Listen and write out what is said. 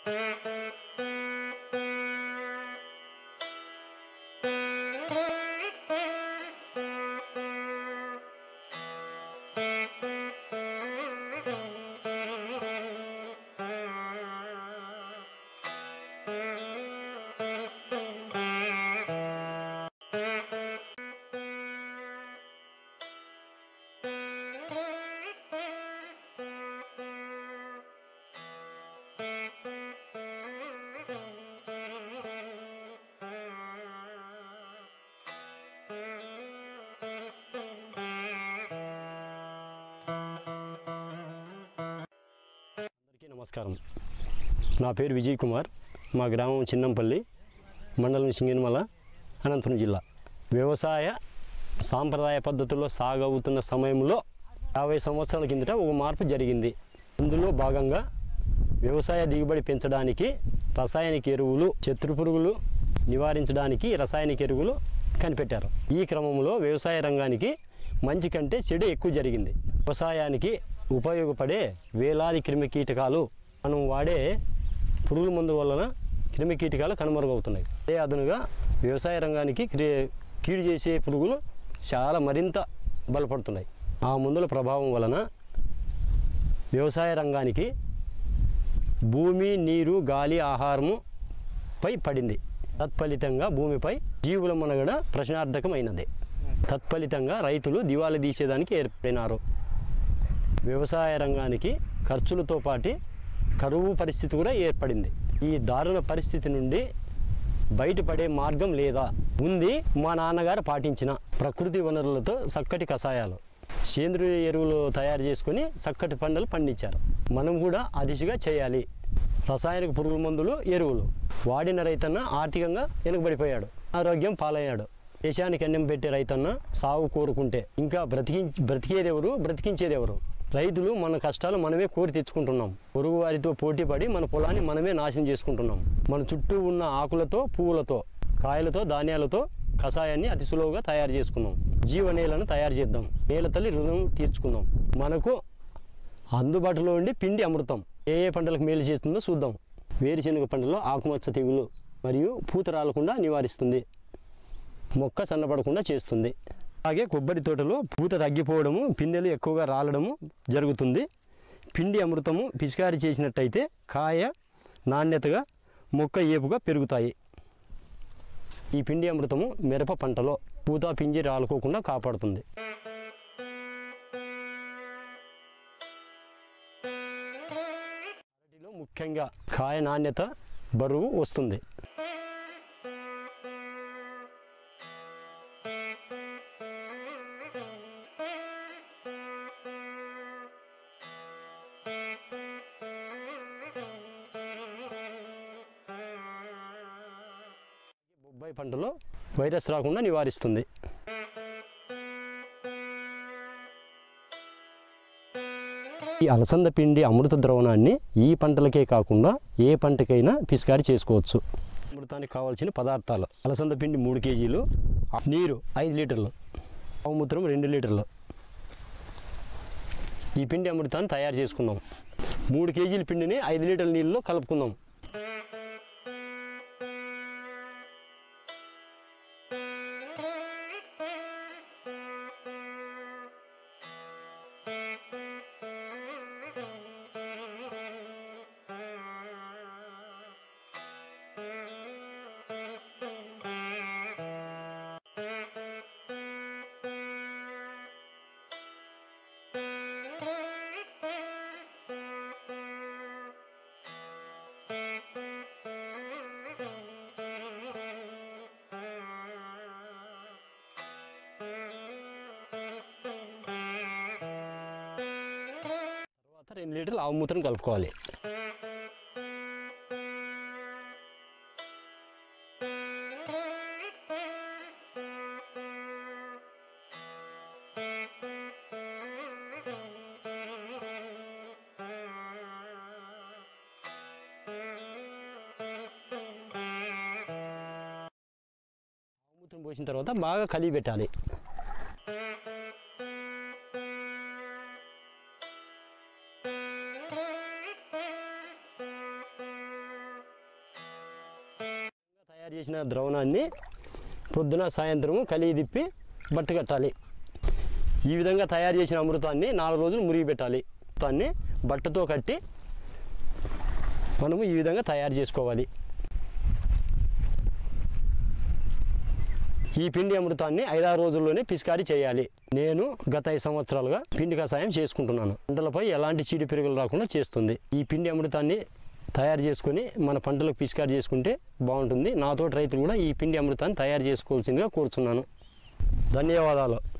అందరికీ నమస్కారం నా పేరు విజయ్ కుమార్ మా గ్రామం చిన్నంపల్లి మండలం సింగినమల అనంతపురం జిల్లా వ్యవసాయ సాంప్రదాయ పద్ధతుల్లో సాగవుతున్న సమయంలో యాభై సంవత్సరాల కిందట ఒక మార్పు జరిగింది అందులో భాగంగా వ్యవసాయ దిగుబడి పెంచడానికి రసాయనిక ఎరువులు శత్రు పురుగులు నివారించడానికి రసాయనిక ఎరువులు కనిపెట్టారు ఈ క్రమంలో వ్యవసాయ రంగానికి మంచి కంటే చెడు ఎక్కువ జరిగింది వ్యవసాయానికి ఉపయోగపడే వేలాది క్రిమి కీటకాలు మనం వాడే పురుగుల మందుల వలన క్రిమి కీటకాలు కనుమరుగవుతున్నాయి అదే అదనుగా వ్యవసాయ రంగానికి క్రి- కీడు చేసే పురుగులు చాలా మరింత బలపడుతున్నాయి ఆ మందుల ప్రభావం వలన వ్యవసాయ రంగానికి భూమి నీరు గాలి ఆహారము పై పడింది తత్ఫలితంగా భూమిపై జీవుల మనగడ ప్రశ్నార్థకమైనది తత్ఫలితంగా రైతులు దివాళీ తీసేదానికి ఏర్పడినారు వ్యవసాయ రంగానికి ఖర్చులతో పాటు కరువు పరిస్థితి కూడా ఏర్పడింది ఈ దారుణ పరిస్థితి నుండి బయటపడే మార్గం లేదా ఉంది మా నాన్నగారు పాటించిన ప్రకృతి వనరులతో చక్కటి కషాయాలు సేంద్రియ ఎరువులు తయారు చేసుకొని చక్కటి పంటలు పండించారు మనం కూడా ఆ దిశగా చేయాలి రసాయనిక పురుగుల మందులు ఎరువులు వాడిన రైతన్న ఆర్థికంగా వెనుకబడిపోయాడు ఆరోగ్యం పాలయ్యాడు దేశానికి అన్నం పెట్టే రైతన్న సాగు కోరుకుంటే ఇంకా బ్రతికి బ్రతికేది ఎవరు బ్రతికించేది ఎవరు రైతులు మన కష్టాలు మనమే కోరి తెచ్చుకుంటున్నాం పొరుగు వారితో పోటీ పడి మన పొలాన్ని మనమే నాశనం చేసుకుంటున్నాం మన చుట్టూ ఉన్న ఆకులతో పువ్వులతో కాయలతో ధాన్యాలతో కషాయాన్ని అతి సులువుగా తయారు చేసుకున్నాం జీవ నేలను తయారు చేద్దాం నేల తల్లి రుణం తీర్చుకుందాం మనకు అందుబాటులో ఉండి పిండి అమృతం ఏ ఏ పంటలకు మేలు చేస్తుందో చూద్దాం వేరుశనగ పంటలో ఆకుమచ్చ తెగులు మరియు పూత రాలకుండా నివారిస్తుంది మొక్క సన్నపడకుండా చేస్తుంది అలాగే కొబ్బరి తోటలో పూత తగ్గిపోవడము పిందెలు ఎక్కువగా రాలడము జరుగుతుంది పిండి అమృతము పిచికారి చేసినట్టయితే కాయ నాణ్యతగా మొక్క ఏపుగా పెరుగుతాయి ఈ పిండి అమృతము మిరప పంటలో పూత పింజి రాలుకోకుండా కాపాడుతుంది అరటిలో ముఖ్యంగా కాయ నాణ్యత బరువు వస్తుంది బొబ్బాయి పంటలో వైరస్ రాకుండా నివారిస్తుంది ఈ అలసంద పిండి అమృత ద్రవణాన్ని ఈ పంటలకే కాకుండా ఏ పంటకైనా పిచికారి చేసుకోవచ్చు అమృతానికి కావాల్సిన పదార్థాలు అలసంద పిండి మూడు కేజీలు నీరు ఐదు లీటర్లు ఆవుమూత్రం రెండు లీటర్లు ఈ పిండి అమృతాన్ని తయారు చేసుకుందాం మూడు కేజీల పిండిని ఐదు లీటర్ల నీళ్ళలో కలుపుకుందాం తర్వాత రెండు లీటర్లు ఆవు మూత్రం కలుపుకోవాలి ఆవుమూత్రం పోసిన తర్వాత బాగా కలిగి పెట్టాలి తయారు చేసిన ద్రవణాన్ని పొద్దున సాయంత్రము కలిగి తిప్పి బట్ట కట్టాలి ఈ విధంగా తయారు చేసిన అమృతాన్ని నాలుగు రోజులు మురిగి పెట్టాలి దాన్ని బట్టతో కట్టి మనము ఈ విధంగా తయారు చేసుకోవాలి ఈ పిండి అమృతాన్ని ఐదారు రోజుల్లోనే పిచికారీ చేయాలి నేను గత ఐదు సంవత్సరాలుగా పిండి కషాయం చేసుకుంటున్నాను పంటలపై ఎలాంటి చీడి పెరుగులు రాకుండా చేస్తుంది ఈ పిండి అమృతాన్ని తయారు చేసుకొని మన పంటలకు పిచికారీ చేసుకుంటే బాగుంటుంది నాతోటి రైతులు కూడా ఈ పిండి అమృతాన్ని తయారు చేసుకోవాల్సిందిగా కోరుచున్నాను ధన్యవాదాలు